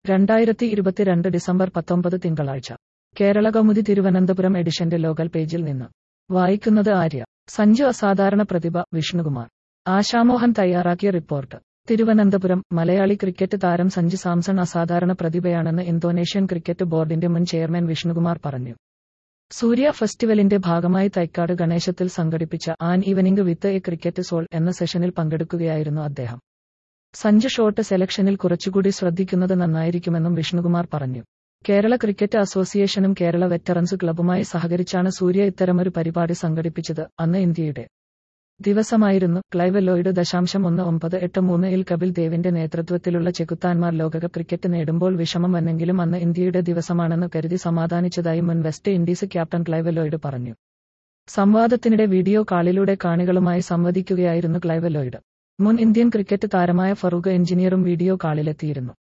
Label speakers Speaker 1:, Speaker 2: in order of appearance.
Speaker 1: രണ്ടായിരത്തി ഇരുപത്തിരണ്ട് ഡിസംബർ പത്തൊമ്പത് തിങ്കളാഴ്ച കേരള കൗമുദി തിരുവനന്തപുരം എഡിഷന്റെ ലോകൽ പേജിൽ നിന്ന് വായിക്കുന്നത് ആര്യ സഞ്ജു അസാധാരണ പ്രതിഭ വിഷ്ണുകുമാർ ആശാമോഹൻ തയ്യാറാക്കിയ റിപ്പോർട്ട് തിരുവനന്തപുരം മലയാളി ക്രിക്കറ്റ് താരം സഞ്ജു സാംസൺ അസാധാരണ പ്രതിഭയാണെന്ന് ഇന്തോനേഷ്യൻ ക്രിക്കറ്റ് ബോർഡിന്റെ മുൻ ചെയർമാൻ വിഷ്ണുകുമാർ പറഞ്ഞു സൂര്യ ഫെസ്റ്റിവലിന്റെ ഭാഗമായി തൈക്കാട് ഗണേശത്തിൽ സംഘടിപ്പിച്ച an evening with a cricket soul എന്ന സെഷനിൽ പങ്കെടുക്കുകയായിരുന്നു അദ്ദേഹം സഞ്ജു ഷോട്ട് സെലക്ഷനിൽ കുറച്ചുകൂടി ശ്രദ്ധിക്കുന്നത് നന്നായിരിക്കുമെന്നും വിഷ്ണുകുമാർ പറഞ്ഞു കേരള ക്രിക്കറ്റ് അസോസിയേഷനും കേരള വെറ്ററൻസ് ക്ലബ്ബുമായി സഹകരിച്ചാണ് സൂര്യ ഇത്തരമൊരു പരിപാടി സംഘടിപ്പിച്ചത് അന്ന് ഇന്ത്യയുടെ ദിവസമായിരുന്നു ക്ലൈവ് ലോയിഡ് ദശാംശം ഒന്ന് ഒമ്പത് എട്ട് മൂന്ന് ഇൽ കപിൽ ദേവിന്റെ നേതൃത്വത്തിലുള്ള ചെകുത്താൻമാർ ലോകകപ്പ് ക്രിക്കറ്റ് നേടുമ്പോൾ വിഷമം വന്നെങ്കിലും അന്ന് ഇന്ത്യയുടെ ദിവസമാണെന്ന് കരുതി സമാധാനിച്ചതായി മുൻ West Indies captain Clive Lloyd പറഞ്ഞു സംവാദത്തിനിടെ വീഡിയോ കാളിലൂടെ കാണികളുമായി സംവദിക്കുകയായിരുന്നു ക്ലൈവ് ലോയിഡ് മുൻ ഇന്ത്യൻ ക്രിക്കറ്റ് താരമായ ഫറൂഖ് എഞ്ചിനീയറും വീഡിയോ കാളിലെത്തിയിരുന്നു